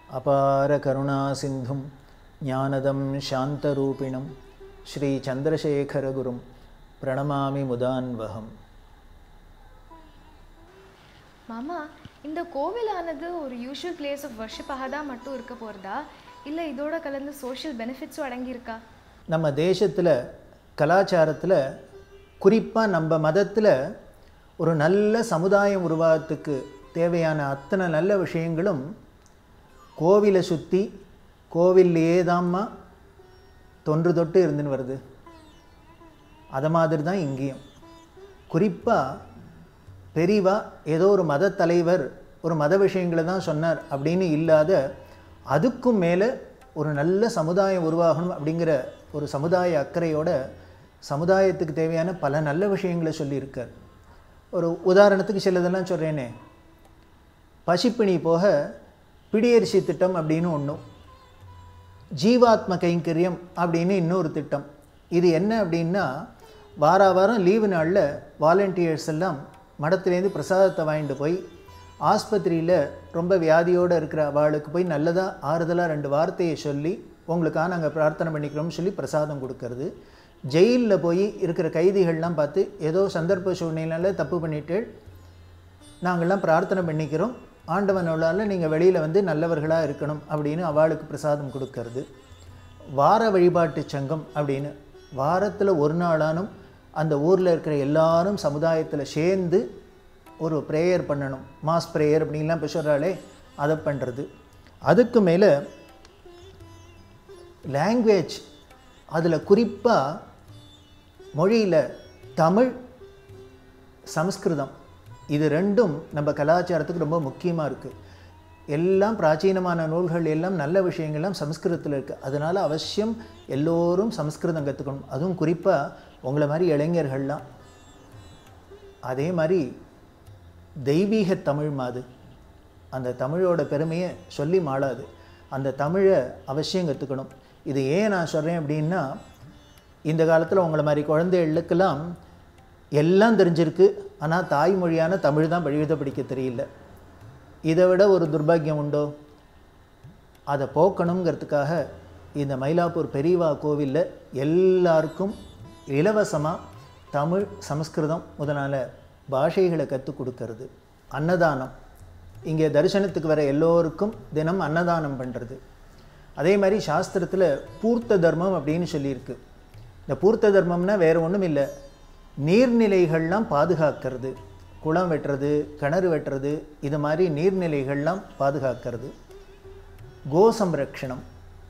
அபார கருணா சிந்தும் ஞானதம் சாந்தரூபிணம் ஸ்ரீ சந்திரசேகரகுரும் பிரணமாமி முதான்வகம் மாமா இந்த கோவிலானது ஒரு யூஷுவல் பிளேஸ் ஆஃப் வர்ஷிப்பாக தான் மட்டும் இருக்க போகிறதா இல்லை இதோட கலந்து சோஷியல் பெனிஃபிட்ஸும் அடங்கியிருக்கா நம்ம தேசத்தில் கலாச்சாரத்தில் குறிப்பாக நம்ம மதத்தில் ஒரு நல்ல சமுதாயம் உருவாகத்துக்கு தேவையான அத்தனை நல்ல விஷயங்களும் கோவிலை சுற்றி கோவில்லையே தாம்மா தொன்று தொட்டு இருந்துன்னு வருது அதை மாதிரி தான் இங்கேயும் குறிப்பாக பெரிவா ஏதோ ஒரு மத தலைவர் ஒரு மத விஷயங்களை தான் சொன்னார் அப்படின்னு இல்லாத அதுக்கும் மேலே ஒரு நல்ல சமுதாயம் உருவாகணும் அப்படிங்கிற ஒரு சமுதாய அக்கறையோட சமுதாயத்துக்கு தேவையான பல நல்ல விஷயங்களை சொல்லியிருக்கார் ஒரு உதாரணத்துக்கு சிலதெல்லாம் சொல்கிறேனே பசிப்பிணி போக பிடியரிசி திட்டம் அப்படின்னு ஒன்றும் ஜீவாத்ம கைங்கரியம் அப்படின்னு இன்னொரு திட்டம் இது என்ன அப்படின்னா வார வாரம் லீவு நாளில் வாலண்டியர்ஸ் எல்லாம் மடத்துலேருந்து பிரசாதத்தை வாங்கிட்டு போய் ஆஸ்பத்திரியில் ரொம்ப வியாதியோடு இருக்கிற அவளுக்கு போய் நல்லதாக ஆறுதலாக ரெண்டு வார்த்தையை சொல்லி உங்களுக்காக நாங்கள் பிரார்த்தனை பண்ணிக்கிறோம்னு சொல்லி பிரசாதம் கொடுக்கறது ஜெயிலில் போய் இருக்கிற கைதிகள்லாம் பார்த்து ஏதோ சந்தர்ப்ப சூழ்நிலையில் தப்பு பண்ணிட்டு நாங்கள்லாம் பிரார்த்தனை பண்ணிக்கிறோம் ஆண்டவனோளால் நீங்கள் வெளியில் வந்து நல்லவர்களாக இருக்கணும் அப்படின்னு அவளுக்கு பிரசாதம் கொடுக்கறது வார வழிபாட்டு சங்கம் அப்படின்னு வாரத்தில் ஒரு நாளானும் அந்த ஊரில் இருக்கிற எல்லாரும் சமுதாயத்தில் சேர்ந்து ஒரு ப்ரேயர் பண்ணணும் மாஸ் ப்ரேயர் அப்படின்லாம் இப்போ சொல்கிறாளே அதை பண்ணுறது அதுக்கு மேலே லாங்குவேஜ் அதில் குறிப்பாக மொழியில் தமிழ் சமஸ்கிருதம் இது ரெண்டும் நம்ம கலாச்சாரத்துக்கு ரொம்ப முக்கியமாக இருக்குது எல்லாம் பிராச்சீனமான நூல்கள் எல்லாம் நல்ல விஷயங்கள்லாம் சமஸ்கிருதத்தில் இருக்குது அதனால் அவசியம் எல்லோரும் சமஸ்கிருதம் கற்றுக்கணும் அதுவும் குறிப்பாக உங்களை மாதிரி இளைஞர்கள்லாம் அதே மாதிரி தெய்வீக தமிழ் மாது அந்த தமிழோட பெருமையை சொல்லி மாளாது அந்த தமிழை அவசியம் கற்றுக்கணும் இது ஏன் நான் சொல்கிறேன் அப்படின்னா இந்த காலத்தில் உங்களை மாதிரி குழந்தைகளுக்கெல்லாம் எல்லாம் தெரிஞ்சிருக்கு ஆனால் தாய்மொழியான தமிழ் தான் எழுத படிக்க தெரியல இதை விட ஒரு துர்பாக்கியம் உண்டோ அதை போக்கணுங்கிறதுக்காக இந்த மயிலாப்பூர் பெரியவா கோவிலில் எல்லாருக்கும் இலவசமாக தமிழ் சமஸ்கிருதம் முதலான பாஷைகளை கற்றுக் கொடுக்கறது அன்னதானம் இங்கே தரிசனத்துக்கு வர எல்லோருக்கும் தினம் அன்னதானம் பண்ணுறது அதே மாதிரி சாஸ்திரத்தில் பூர்த்த தர்மம் அப்படின்னு சொல்லியிருக்கு இந்த பூர்த்த தர்மம்னா வேறு ஒன்றும் இல்லை நீர்நிலைகள்லாம் பாதுகாக்கிறது குளம் வெட்டுறது கிணறு வெட்டுறது இது மாதிரி நீர்நிலைகள்லாம் பாதுகாக்கிறது கோ சம்ரக்ஷணம்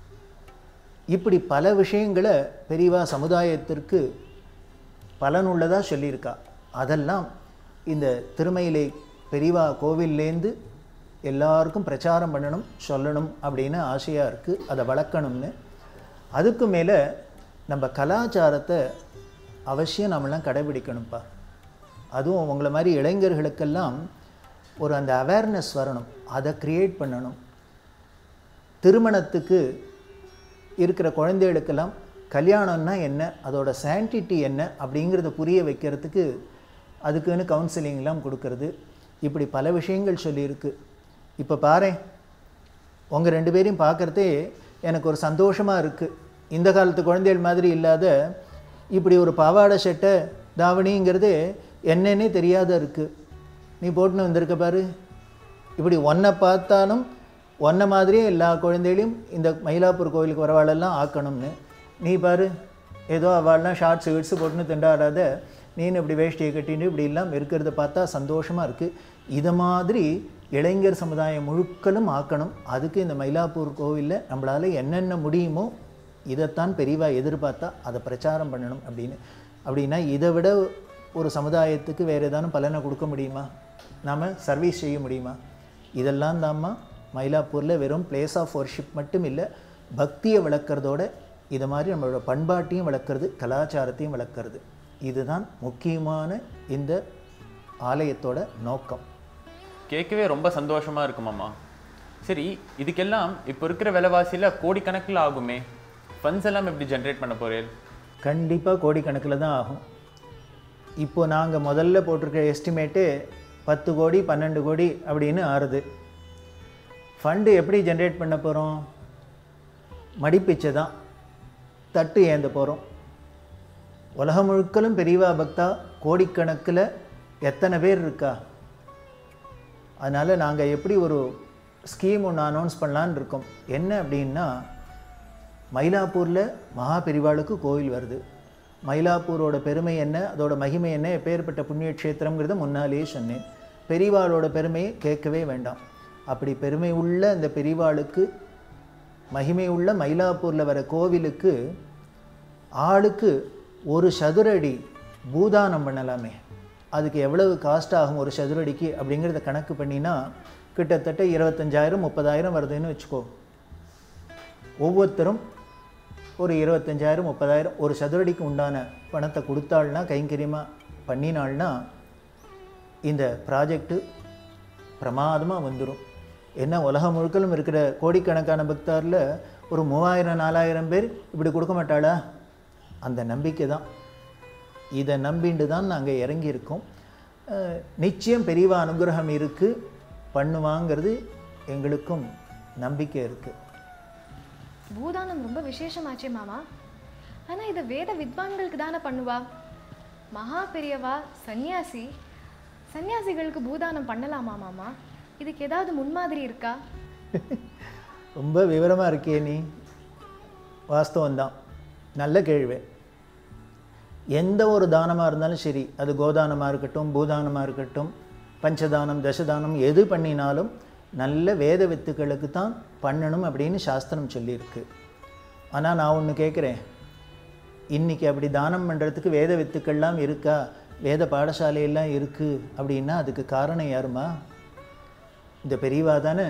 இப்படி பல விஷயங்களை பெரியவா சமுதாயத்திற்கு பலனுள்ளதாக சொல்லியிருக்கா அதெல்லாம் இந்த திருமயிலை பெரியவா கோவில்லேருந்து எல்லாருக்கும் பிரச்சாரம் பண்ணணும் சொல்லணும் அப்படின்னு ஆசையாக இருக்குது அதை வளர்க்கணும்னு அதுக்கு மேலே நம்ம கலாச்சாரத்தை அவசியம் நம்மளாம் கடைபிடிக்கணும்ப்பா அதுவும் உங்களை மாதிரி இளைஞர்களுக்கெல்லாம் ஒரு அந்த அவேர்னஸ் வரணும் அதை க்ரியேட் பண்ணணும் திருமணத்துக்கு இருக்கிற குழந்தைகளுக்கெல்லாம் கல்யாணம்னா என்ன அதோட சான்டிட்டி என்ன அப்படிங்கிறத புரிய வைக்கிறதுக்கு அதுக்குன்னு கவுன்சிலிங்லாம் கொடுக்கறது இப்படி பல விஷயங்கள் சொல்லியிருக்கு இப்போ பாரு உங்கள் ரெண்டு பேரையும் பார்க்குறதே எனக்கு ஒரு சந்தோஷமாக இருக்குது இந்த காலத்து குழந்தைகள் மாதிரி இல்லாத இப்படி ஒரு பாவாடை சட்டை தாவணிங்கிறது என்னன்னே தெரியாத இருக்குது நீ போட்டுன்னு வந்திருக்க பாரு இப்படி ஒன்றை பார்த்தாலும் ஒன்றை மாதிரியே எல்லா குழந்தைகளையும் இந்த மயிலாப்பூர் கோவிலுக்கு வரவாளெல்லாம் ஆக்கணும்னு நீ பாரு ஏதோ அவள்லாம் ஷார்ட்ஸ் வீட்ஸு போட்டுன்னு திண்டாடாத நீனு இப்படி வேஷ்டியை கட்டின்னு இப்படி எல்லாம் இருக்கிறத பார்த்தா சந்தோஷமாக இருக்குது இதை மாதிரி இளைஞர் சமுதாயம் முழுக்களும் ஆக்கணும் அதுக்கு இந்த மயிலாப்பூர் கோவிலில் நம்மளால் என்னென்ன முடியுமோ இதைத்தான் பெரியவா எதிர்பார்த்தா அதை பிரச்சாரம் பண்ணணும் அப்படின்னு அப்படின்னா இதை விட ஒரு சமுதாயத்துக்கு வேறு ஏதானும் பலனை கொடுக்க முடியுமா நாம் சர்வீஸ் செய்ய முடியுமா இதெல்லாம் தாம்மா மயிலாப்பூரில் வெறும் பிளேஸ் ஆஃப் ஒர்ஷிப் மட்டும் இல்லை பக்தியை வளர்க்குறதோட இது மாதிரி நம்மளோட பண்பாட்டையும் வளர்க்குறது கலாச்சாரத்தையும் வளர்க்குறது இதுதான் முக்கியமான இந்த ஆலயத்தோட நோக்கம் கேட்கவே ரொம்ப சந்தோஷமா இருக்கு மாமா சரி இதுக்கெல்லாம் இப்போ இருக்கிற விலைவாசியில் கோடிக்கணக்கில் ஆகுமே ஃபண்ட்ஸ் எல்லாம் எப்படி ஜென்ரேட் பண்ண போறேன் கண்டிப்பாக கோடிக்கணக்கில் தான் ஆகும் இப்போ நாங்கள் முதல்ல போட்டிருக்க எஸ்டிமேட்டு பத்து கோடி பன்னெண்டு கோடி அப்படின்னு ஆறுது ஃபண்டு எப்படி ஜென்ரேட் பண்ண போகிறோம் மடிப்பிச்சை தான் தட்டு ஏந்த போகிறோம் உலகம் முழுக்கலும் பெரியவா பக்தா கோடிக்கணக்கில் எத்தனை பேர் இருக்கா அதனால் நாங்கள் எப்படி ஒரு ஸ்கீம் ஒன்று அனௌன்ஸ் பண்ணலான்னு இருக்கோம் என்ன அப்படின்னா மயிலாப்பூரில் மகா பெரிவாளுக்கு கோவில் வருது மயிலாப்பூரோட பெருமை என்ன அதோட மகிமை என்ன எப்பேற்பட்ட புண்ணிய க்ஷேத்திரங்கிறத முன்னாலேயே சொன்னேன் பெரிவாளோட பெருமையை கேட்கவே வேண்டாம் அப்படி பெருமை உள்ள அந்த பெரிவாளுக்கு மகிமை உள்ள மயிலாப்பூரில் வர கோவிலுக்கு ஆளுக்கு ஒரு சதுரடி பூதானம் பண்ணலாமே அதுக்கு எவ்வளவு காஸ்ட் ஆகும் ஒரு சதுரடிக்கு அப்படிங்கிறத கணக்கு பண்ணினா கிட்டத்தட்ட இருபத்தஞ்சாயிரம் முப்பதாயிரம் வருதுன்னு வச்சுக்கோ ஒவ்வொருத்தரும் ஒரு இருபத்தஞ்சாயிரம் முப்பதாயிரம் ஒரு சதுரடிக்கு உண்டான பணத்தை கொடுத்தாள்னா கைங்கரியமாக பண்ணினாள்னா இந்த ப்ராஜெக்ட்டு பிரமாதமாக வந்துடும் என்ன உலகம் முழுக்கலும் இருக்கிற கோடிக்கணக்கான பக்தாரில் ஒரு மூவாயிரம் நாலாயிரம் பேர் இப்படி கொடுக்க மாட்டாளா அந்த நம்பிக்கை தான் இதை நம்பிண்டு தான் நாங்கள் இறங்கியிருக்கோம் அஹ், நிச்சயம் பெரியவா அனுகிரகம் இருக்குது பண்ணுவாங்கிறது எங்களுக்கும் நம்பிக்கை இருக்குது பூதானம் ரொம்ப விசேஷமாச்சே மாமா ஆனா இதை வேத வித்வான்களுக்கு தானே பண்ணுவா மகா பெரியவா சன்னியாசி சன்னியாசிகளுக்கு பூதானம் பண்ணலாமா மாமா இதுக்கு ஏதாவது முன்மாதிரி இருக்கா ரொம்ப விவரமாக இருக்கே நீ வாஸ்தவம்தான் நல்ல கேள்வி எந்த ஒரு தானமாக இருந்தாலும் சரி அது கோதானமாக இருக்கட்டும் பூதானமாக இருக்கட்டும் பஞ்சதானம் தசதானம் எது பண்ணினாலும் நல்ல வேத வித்துக்களுக்கு தான் பண்ணணும் அப்படின்னு சாஸ்திரம் சொல்லியிருக்கு ஆனால் நான் ஒன்று கேட்குறேன் இன்னைக்கு அப்படி தானம் பண்ணுறதுக்கு வேத வித்துக்கள்லாம் இருக்கா வேத பாடசாலையெல்லாம் இருக்குது அப்படின்னா அதுக்கு காரணம் யாருமா இந்த பெரியவா தானே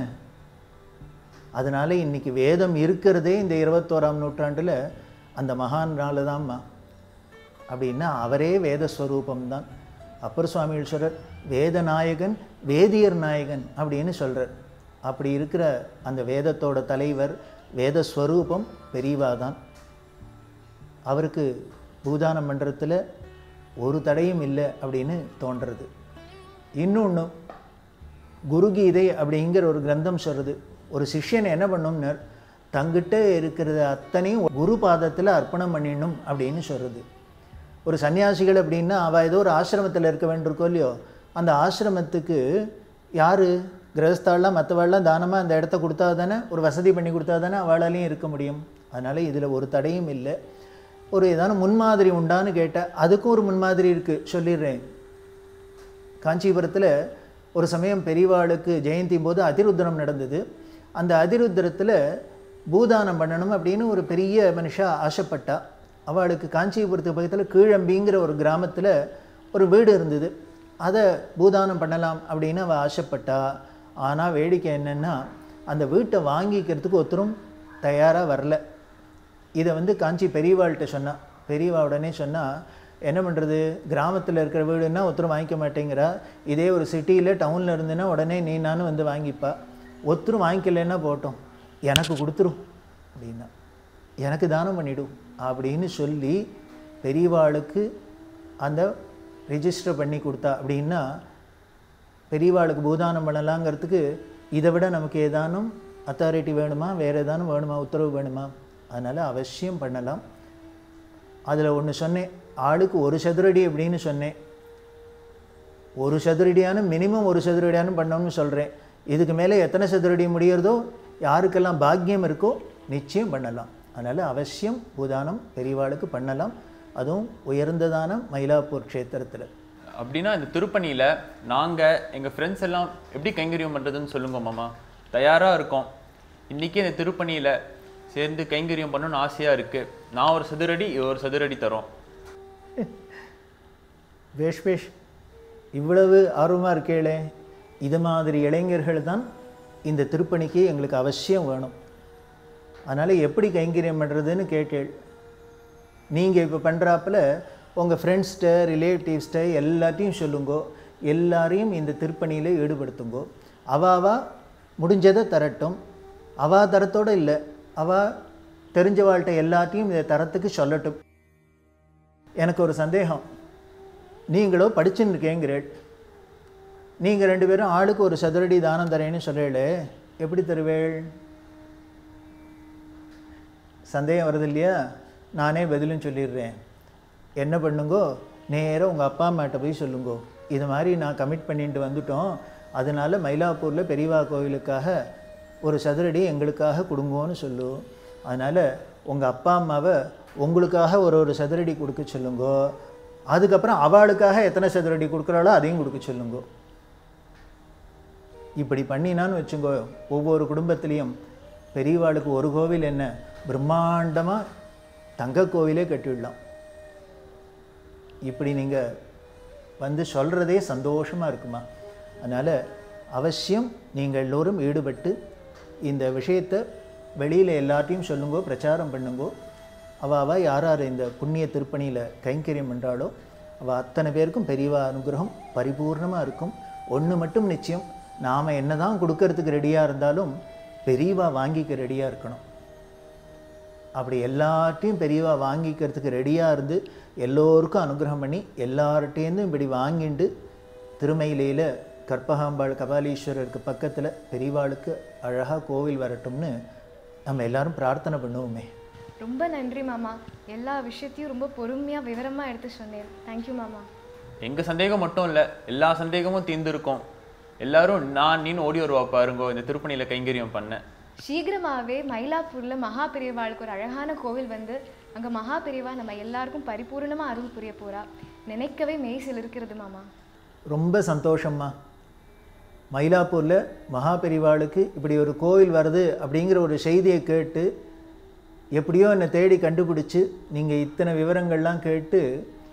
அதனால இன்னைக்கு வேதம் இருக்கிறதே இந்த இருபத்தோராம் நூற்றாண்டில் அந்த மகானால தான்மா அப்படின்னா அவரே வேத ஸ்வரூபம்தான் அப்பர் சுவாமிகள் சொல்கிறார் வேத நாயகன் வேதியர் நாயகன் அப்படின்னு சொல்கிறார் அப்படி இருக்கிற அந்த வேதத்தோட தலைவர் வேத ஸ்வரூபம் பெரியவா தான் அவருக்கு பூதானம் மன்றத்தில் ஒரு தடையும் இல்லை அப்படின்னு தோன்றுறது இன்னொன்று குருகீதை அப்படிங்கிற ஒரு கிரந்தம் சொல்கிறது ஒரு சிஷ்யன் என்ன பண்ணும்னர் தங்கிட்ட இருக்கிறது அத்தனையும் குரு பாதத்தில் அர்ப்பணம் பண்ணிடணும் அப்படின்னு சொல்கிறது ஒரு சன்னியாசிகள் அப்படின்னா அவள் ஏதோ ஒரு ஆசிரமத்தில் இருக்க வேண்டியிருக்கோ இல்லையோ அந்த ஆசிரமத்துக்கு யார் கிரகஸ்தாலாம் மற்றவாள்லாம் தானமாக அந்த இடத்த கொடுத்தா தானே ஒரு வசதி பண்ணி கொடுத்தா தானே அவளாலையும் இருக்க முடியும் அதனால் இதில் ஒரு தடையும் இல்லை ஒரு ஏதான முன்மாதிரி உண்டான்னு கேட்டால் அதுக்கும் ஒரு முன்மாதிரி இருக்குது சொல்லிடுறேன் காஞ்சிபுரத்தில் ஒரு சமயம் பெரியவாளுக்கு ஜெயந்தி போது அதிருத்திரம் நடந்தது அந்த அதிருத்திரத்தில் பூதானம் பண்ணணும் அப்படின்னு ஒரு பெரிய மனுஷா ஆசைப்பட்டா அவளுக்கு காஞ்சிபுரத்துக்கு பக்கத்தில் கீழம்பிங்கிற ஒரு கிராமத்தில் ஒரு வீடு இருந்தது அதை பூதானம் பண்ணலாம் அப்படின்னு அவள் ஆசைப்பட்டா ஆனால் வேடிக்கை என்னென்னா அந்த வீட்டை வாங்கிக்கிறதுக்கு ஒருத்தரும் தயாராக வரல இதை வந்து காஞ்சி பெரியவாள்கிட்ட சொன்னா பெரியவா உடனே சொன்னா என்ன பண்ணுறது கிராமத்தில் இருக்கிற வீடுன்னா ஒருத்தரும் வாங்கிக்க மாட்டேங்கிறா இதே ஒரு சிட்டியில் டவுனில் இருந்துன்னா உடனே நீ நானும் வந்து வாங்கிப்பா ஒருத்தரும் வாங்கிக்கலைன்னா போட்டோம் எனக்கு கொடுத்துரும் அப்படின்னா எனக்கு தானம் பண்ணிடும் அப்படின்னு சொல்லி பெரியவாளுக்கு அந்த ரெஜிஸ்டர் பண்ணி கொடுத்தா அப்படின்னா பெரியவாளுக்கு பூதானம் பண்ணலாங்கிறதுக்கு இதை விட நமக்கு ஏதானும் அத்தாரிட்டி வேணுமா வேறு ஏதானும் வேணுமா உத்தரவு வேணுமா அதனால் அவசியம் பண்ணலாம் அதில் ஒன்று சொன்னேன் ஆளுக்கு ஒரு சதுரடி அப்படின்னு சொன்னேன் ஒரு சதுரடியான மினிமம் ஒரு சதுரடியானு பண்ணணும்னு சொல்கிறேன் இதுக்கு மேலே எத்தனை சதுரடி முடியறதோ யாருக்கெல்லாம் பாக்கியம் இருக்கோ நிச்சயம் பண்ணலாம் அதனால் அவசியம் பூதானம் பெரியவாளுக்கு பண்ணலாம் அதுவும் உயர்ந்ததான மயிலாப்பூர் க்ஷேத்திரத்தில் அப்படின்னா இந்த திருப்பணியில் நாங்கள் எங்கள் ஃப்ரெண்ட்ஸ் எல்லாம் எப்படி கைங்கரியம் பண்ணுறதுன்னு சொல்லுங்க மாமா தயாராக இருக்கோம் இன்றைக்கி இந்த திருப்பணியில் சேர்ந்து கைங்கரியம் பண்ணணும்னு ஆசையாக இருக்குது நான் ஒரு சதுரடி இவ ஒரு சதுரடி தரோம் வேஷ் வேஷ் இவ்வளவு ஆர்வமாக இருக்கேளே இது மாதிரி இளைஞர்கள் தான் இந்த திருப்பணிக்கு எங்களுக்கு அவசியம் வேணும் அதனால் எப்படி கைங்கரியம் பண்ணுறதுன்னு கேட்டேள் நீங்கள் இப்போ பண்ணுறாப்புல உங்கள் ஃப்ரெண்ட்ஸ்கிட்ட ரிலேட்டிவ்ஸ்கிட்ட எல்லாத்தையும் சொல்லுங்கோ எல்லாரையும் இந்த திருப்பணியில் ஈடுபடுத்துங்கோ அவாவா முடிஞ்சதை தரட்டும் அவா தரத்தோடு இல்லை அவா தெரிஞ்சவாள்கிட்ட எல்லாத்தையும் இதை தரத்துக்கு சொல்லட்டும் எனக்கு ஒரு சந்தேகம் நீங்களோ படிச்சுன்னு இருக்கேங்கிறேள் நீங்கள் ரெண்டு பேரும் ஆளுக்கு ஒரு சதுரடி தானம் தரேன்னு சொல்கிறீங்களே எப்படி தருவேள் சந்தேகம் வருது இல்லையா நானே பதிலும் சொல்லிடுறேன் என்ன பண்ணுங்கோ நேராக உங்கள் அப்பா அம்மாட்ட போய் சொல்லுங்கோ இது மாதிரி நான் கமிட் பண்ணிட்டு வந்துட்டோம் அதனால மயிலாப்பூரில் பெரியவா கோவிலுக்காக ஒரு சதுரடி எங்களுக்காக கொடுங்கோன்னு சொல்லு அதனால் உங்கள் அப்பா அம்மாவை உங்களுக்காக ஒரு ஒரு சதுரடி கொடுக்க சொல்லுங்கோ அதுக்கப்புறம் அவளுக்காக எத்தனை சதுரடி கொடுக்குறாளோ அதையும் கொடுக்க சொல்லுங்கோ இப்படி பண்ணினான்னு வச்சுங்கோ ஒவ்வொரு குடும்பத்திலையும் பெரியவாளுக்கு ஒரு கோவில் என்ன பிரம்மாண்டமாக தங்க கோவிலே கட்டிவிடலாம் இப்படி நீங்கள் வந்து சொல்கிறதே சந்தோஷமாக இருக்குமா அதனால் அவசியம் நீங்கள் எல்லோரும் ஈடுபட்டு இந்த விஷயத்தை வெளியில் எல்லாத்தையும் சொல்லுங்கோ பிரச்சாரம் பண்ணுங்கோ அவ அவ யார் யார் இந்த புண்ணிய திருப்பணியில் கைங்கரியம் பண்ணுறாளோ அவள் அத்தனை பேருக்கும் பெரியவா அனுகிரகம் பரிபூர்ணமாக இருக்கும் ஒன்று மட்டும் நிச்சயம் நாம் என்ன தான் கொடுக்கறதுக்கு ரெடியாக இருந்தாலும் பெரியவா வாங்கிக்க ரெடியாக இருக்கணும் அப்படி எல்லாத்தையும் பெரியவா வாங்கிக்கிறதுக்கு ரெடியாக இருந்து எல்லோருக்கும் அனுகிரகம் பண்ணி எல்லார்ட்டேருந்தும் இப்படி வாங்கிண்டு திருமயிலையில் கற்பகாம்பாள் கபாலீஸ்வரருக்கு பக்கத்தில் பெரியவாளுக்கு அழகாக கோவில் வரட்டும்னு நம்ம எல்லாரும் பிரார்த்தனை பண்ணுவோமே ரொம்ப நன்றி மாமா எல்லா விஷயத்தையும் ரொம்ப பொறுமையாக விவரமாக எடுத்து சொன்னேன் தேங்க்யூ மாமா எங்கள் சந்தேகம் மட்டும் இல்லை எல்லா சந்தேகமும் தீர்ந்திருக்கும் எல்லாரும் நான் நீன்னு ஓடி வருவா பாருங்கோ இந்த திருப்பணியில் கைங்கரியம் பண்ண சீக்கிரமாகவே மயிலாப்பூரில் மகா பெரியவாளுக்கு ஒரு அழகான கோவில் வந்து அங்கே மகா பெரியவா நம்ம எல்லாருக்கும் பரிபூர்ணமாக அருள் புரிய போறா நினைக்கவே மெய்சில் இருக்கிறது மாமா ரொம்ப சந்தோஷம்மா மயிலாப்பூரில் மகா பெரிவாளுக்கு இப்படி ஒரு கோவில் வருது அப்படிங்கிற ஒரு செய்தியை கேட்டு எப்படியோ என்னை தேடி கண்டுபிடிச்சு நீங்கள் இத்தனை விவரங்கள்லாம் கேட்டு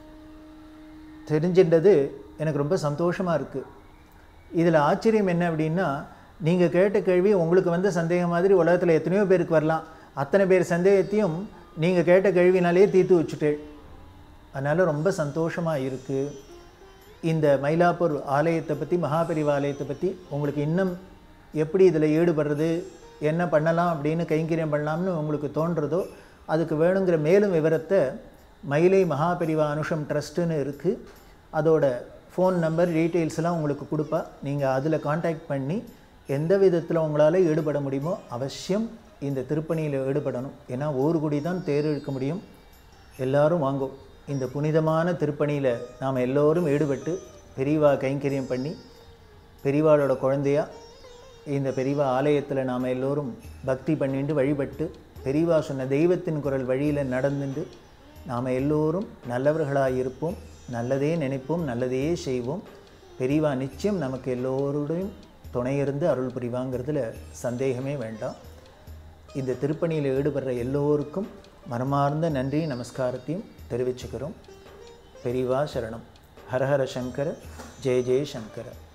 தெரிஞ்சின்றது எனக்கு ரொம்ப சந்தோஷமாக இருக்குது இதில் ஆச்சரியம் என்ன அப்படின்னா நீங்கள் கேட்ட கேள்வி உங்களுக்கு வந்த சந்தேகம் மாதிரி உலகத்தில் எத்தனையோ பேருக்கு வரலாம் அத்தனை பேர் சந்தேகத்தையும் நீங்கள் கேட்ட கேள்வினாலேயே தீர்த்து வச்சுட்டேன் அதனால் ரொம்ப சந்தோஷமாக இருக்குது இந்த மயிலாப்பூர் ஆலயத்தை பற்றி மகாபெரிவா ஆலயத்தை பற்றி உங்களுக்கு இன்னும் எப்படி இதில் ஈடுபடுறது என்ன பண்ணலாம் அப்படின்னு கைங்கரியம் பண்ணலாம்னு உங்களுக்கு தோன்றதோ அதுக்கு வேணுங்கிற மேலும் விவரத்தை மயிலை மகாபெரிவா அனுஷம் ட்ரஸ்ட்டுன்னு இருக்குது அதோட ஃபோன் நம்பர் டீட்டெயில்ஸ்லாம் உங்களுக்கு கொடுப்பா நீங்கள் அதில் காண்டாக்ட் பண்ணி எந்த விதத்தில் உங்களால் ஈடுபட முடியுமோ அவசியம் இந்த திருப்பணியில் ஈடுபடணும் ஏன்னா ஒரு குடி தான் தேர் இழுக்க முடியும் எல்லாரும் வாங்கும் இந்த புனிதமான திருப்பணியில் நாம் எல்லோரும் ஈடுபட்டு பெரியவா கைங்கரியம் பண்ணி பெரியவாளோட குழந்தையா இந்த பெரியவா ஆலயத்தில் நாம் எல்லோரும் பக்தி பண்ணிட்டு வழிபட்டு பெரியவா சொன்ன தெய்வத்தின் குரல் வழியில் நடந்துட்டு நாம் எல்லோரும் நல்லவர்களாக இருப்போம் நல்லதே நினைப்போம் நல்லதே செய்வோம் பெரியவா நிச்சயம் நமக்கு எல்லோருடையும் துணையிருந்து அருள் புரிவாங்கிறதுல சந்தேகமே வேண்டாம் இந்த திருப்பணியில் ஈடுபடுற எல்லோருக்கும் மனமார்ந்த நன்றி நமஸ்காரத்தையும் தெரிவிச்சுக்கிறோம் பெரிவா சரணம் ஹரஹர சங்கர ஜெய ஜெய சங்கர